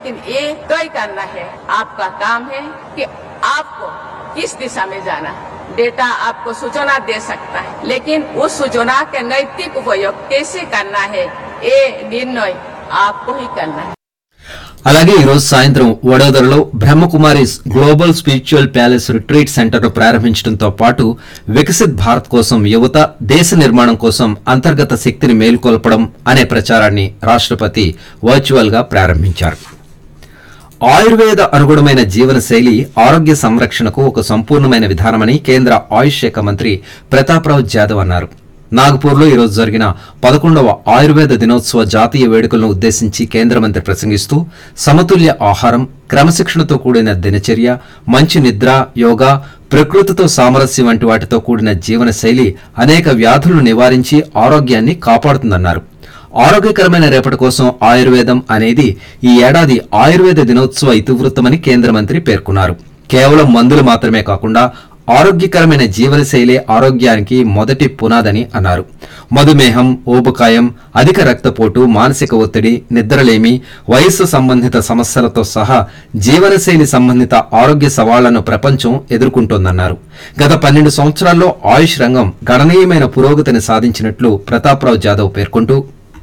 लेकिन ये तय करना है आपका काम है कि आपको किस दिशा में जाना है डेटा आपको सूचना दे सकता है लेकिन उस सूचना के नैतिक उपयोग कैसे करना है ये निर्णय आपको ही करना है అలాగే ఈ రోజు సాయంత్రం వడోదరలో Brahmakumaris global spiritual palace retreat centre ప్రారంభించడంతో పాటు వికసిత్ భారత్ కోసం యువత దేశ నిర్మాణం కోసం అంతర్గత శక్తిని మేల్కొల్పడం అనే ప్రచారాన్ని రాష్ట్రపతి వర్చువల్ గా ప్రారంభించారు ఆయుర్వేద అనుగుణమైన జీవన శైలి ఆరోగ్య సంరక్షణకు ఒక సంపూర్ణమైన విధానమని కేంద్ర ఆయుష్ శాఖ మంత్రి ప్రతాప్రావు జాదవ్ అన్నారు నాగపూర్లో ఈరోజు జరిగిన పదకొండవ ఆయుర్వేద దినోత్సవ జాతీయ వేడుకలను ఉద్దేశించి కేంద్ర మంత్రి ప్రసంగిస్తూ సమతుల్య ఆహారం క్రమశిక్షణతో కూడిన దినచర్య మంచి నిద్ర యోగా ప్రకృతితో సామరస్యం వంటి వాటితో కూడిన జీవన శైలి అనేక వ్యాధులను నివారించి ఆరోగ్యాన్ని కాపాడుతుందన్నారు ఆరోగ్యకరమైన రేపటి కోసం ఆయుర్వేదం అనేది ఈ ఏడాది ఆయుర్వేద దినోత్సవ ఇతివృత్తమని కేంద్ర మంత్రి పేర్కొన్నారు కేవలం మందులు మాత్రమే కాకుండా ఆరోగ్యకరమైన జీవనశైలి ఆరోగ్యానికి మొదటి పునాదని అన్నారు మధుమేహం ఊబకాయం అధిక రక్తపోటు మానసిక ఒత్తిడి నిద్రలేమి వయస్సు సంబంధిత సమస్యలతో సహా జీవనశైలి సంబంధిత ఆరోగ్య సవాళ్లను ప్రపంచం ఎదుర్కొంటోందన్నారు గత పన్నెండు సంవత్సరాల్లో ఆయుష్ రంగం గణనీయమైన పురోగతిని సాధించినట్లు ప్రతాప్రావు జాదవ్ పేర్కొంటూ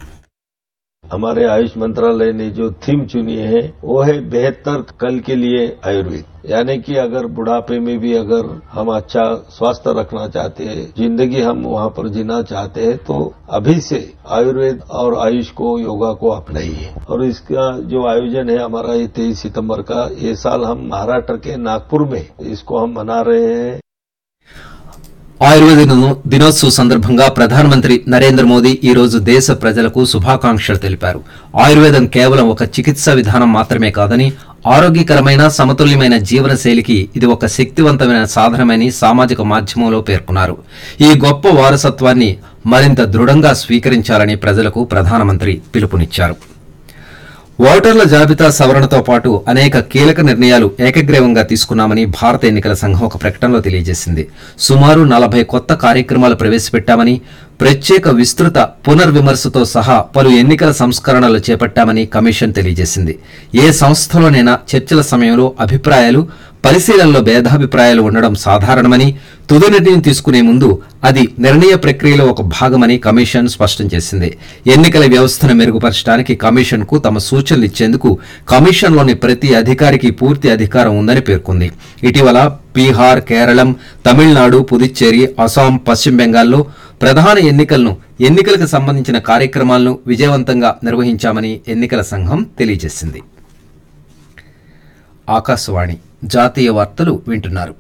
हमारे आयुष मंत्रालय ने जो थीम चुनी है वो है बेहतर कल के लिए आयुर्वेद यानी कि अगर बुढ़ापे में भी अगर हम अच्छा स्वास्थ्य रखना चाहते हैं जिंदगी हम वहाँ पर जीना चाहते हैं तो अभी से आयुर्वेद और आयुष को योगा को अपनाइए और इसका जो आयोजन है हमारा ये तेईस सितंबर का ये साल हम महाराष्ट्र के नागपुर में इसको हम मना रहे हैं ఆయుర్వేద దినో- దినోత్సవ సందర్భంగా ప్రధానమంత్రి నరేంద్ర మోదీ ఈ రోజు దేశ ప్రజలకు శుభాకాంక్షలు తెలిపారు ఆయుర్వేదం కేవలం ఒక చికిత్సా విధానం మాత్రమే కాదని ఆరోగ్యకరమైన సమతుల్యమైన జీవన శైలికి ఇది ఒక శక్తివంతమైన సాధనమని సామాజిక మాధ్యమంలో పేర్కొన్నారు ఈ గొప్ప వారసత్వాన్ని మరింత దృఢంగా స్వీకరించాలని ప్రజలకు ప్రధానమంత్రి పిలుపునిచ్చారు ఓటర్ల జాబితా సవరణతో పాటు అనేక కీలక నిర్ణయాలు ఏకగ్రీవంగా తీసుకున్నామని భారత ఎన్నికల సంఘం ఒక ప్రకటనలో తెలియజేసింది సుమారు నలభై కొత్త కార్యక్రమాలు ప్రవేశపెట్టామని ప్రత్యేక విస్తృత పునర్విమర్శతో సహా పలు ఎన్నికల సంస్కరణలు చేపట్టామని కమిషన్ తెలియజేసింది ఏ సంస్థలోనైనా చర్చల సమయంలో అభిప్రాయాలు పరిశీలనలో భేదాభిప్రాయాలు ఉండడం సాధారణమని తుది నిర్ణయం తీసుకునే ముందు అది నిర్ణయ ప్రక్రియలో ఒక భాగమని కమిషన్ స్పష్టం చేసింది ఎన్నికల వ్యవస్థను మెరుగుపరచడానికి కమిషన్ కు తమ సూచనలు ఇచ్చేందుకు కమిషన్లోని ప్రతి అధికారికి పూర్తి అధికారం ఉందని పేర్కొంది ఇటీవల బీహార్ కేరళం తమిళనాడు పుదుచ్చేరి అస్సాం పశ్చిమ బెంగాల్లో ప్రధాన ఎన్నికలను ఎన్నికలకు సంబంధించిన కార్యక్రమాలను విజయవంతంగా నిర్వహించామని ఎన్నికల సంఘం తెలియజేసింది ఆకాశవాణి జాతీయ వార్తలు వింటున్నారు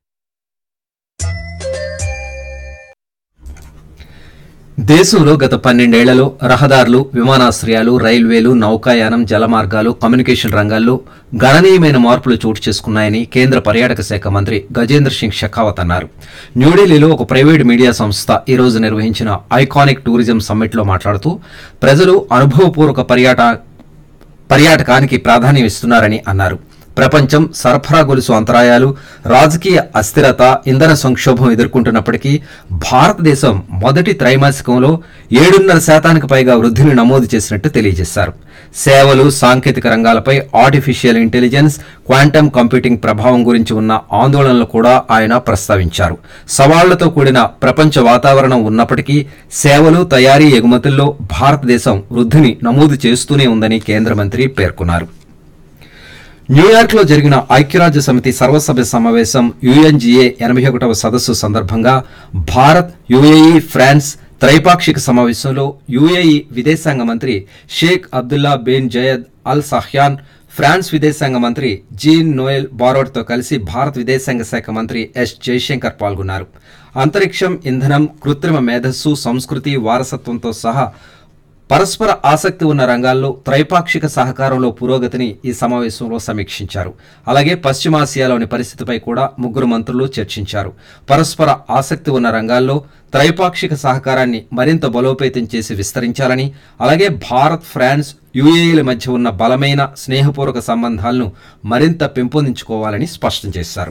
దేశంలో గత పన్నెండేళ్లలో రహదారులు విమానాశ్రయాలు రైల్వేలు నౌకాయానం జలమార్గాలు కమ్యూనికేషన్ రంగాల్లో గణనీయమైన మార్పులు చోటు చేసుకున్నాయని కేంద్ర పర్యాటక శాఖ మంత్రి గజేంద్ర సింగ్ షెకావత్ అన్నారు న్యూఢిల్లీలో ఒక ప్రైవేట్ మీడియా సంస్థ ఈ రోజు నిర్వహించిన ఐకానిక్ టూరిజం సమ్మిట్లో మాట్లాడుతూ ప్రజలు అనుభవపూర్వక పర్యాట పర్యాటకానికి ప్రాధాన్యం ఇస్తున్నారని అన్నారు ప్రపంచం సరఫరా గొలుసు అంతరాయాలు రాజకీయ అస్థిరత ఇంధన సంక్షోభం ఎదుర్కొంటున్నప్పటికీ భారతదేశం మొదటి త్రైమాసికంలో ఏడున్నర శాతానికి పైగా వృద్ధిని నమోదు చేసినట్టు తెలియజేశారు సేవలు సాంకేతిక రంగాలపై ఆర్టిఫిషియల్ ఇంటెలిజెన్స్ క్వాంటమ్ కంప్యూటింగ్ ప్రభావం గురించి ఉన్న ఆందోళనలు కూడా ఆయన ప్రస్తావించారు సవాళ్లతో కూడిన ప్రపంచ వాతావరణం ఉన్నప్పటికీ సేవలు తయారీ ఎగుమతుల్లో భారతదేశం వృద్ధిని నమోదు చేస్తూనే ఉందని కేంద్ర మంత్రి పేర్కొన్నారు న్యూయార్క్ లో జరిగిన ఐక్యరాజ్య సమితి సర్వసభ్య సమావేశం యుఎన్జిఏ ఎనభై ఒకటవ సదస్సు సందర్భంగా భారత్ యుఏఈ ఫ్రాన్స్ త్రైపాక్షిక సమావేశంలో యుఏఈ విదేశాంగ మంత్రి Sheikh Abdullah bin Zayed Al Nahyan France విదేశాంగ మంత్రి జీన్ నోయల్ బారోడ్తో కలిసి భారత్ విదేశాంగ శాఖ మంత్రి ఎస్ జైశంకర్ పాల్గొన్నారు అంతరిక్షం ఇంధనం కృత్రిమ మేధస్సు సంస్కృతి వారసత్వంతో సహా పరస్పర ఆసక్తి ఉన్న రంగాల్లో త్రైపాక్షిక సహకారంలో పురోగతిని ఈ సమావేశంలో సమీక్షించారు అలాగే పశ్చిమాసియాలోని పరిస్థితిపై కూడా ముగ్గురు మంత్రులు చర్చించారు పరస్పర ఆసక్తి ఉన్న రంగాల్లో త్రైపాక్షిక సహకారాన్ని మరింత బలోపేతం చేసి విస్తరించాలని అలాగే భారత్ ఫ్రాన్స్ యుఏఈల మధ్య ఉన్న బలమైన స్నేహపూర్వక సంబంధాలను మరింత పెంపొందించుకోవాలని స్పష్టం చేశారు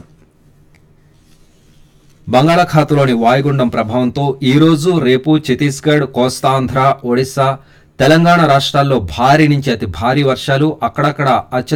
బంగాళాఖాతంలోని వాయుగుండం ప్రభావంతో ఈ రోజు రేపు ఛత్తీస్గఢ్ కోస్తాంధ్ర ఒడిశా తెలంగాణ రాష్ట్రాల్లో భారీ నుంచి అతి భారీ వర్షాలు అక్కడక్కడ అత్య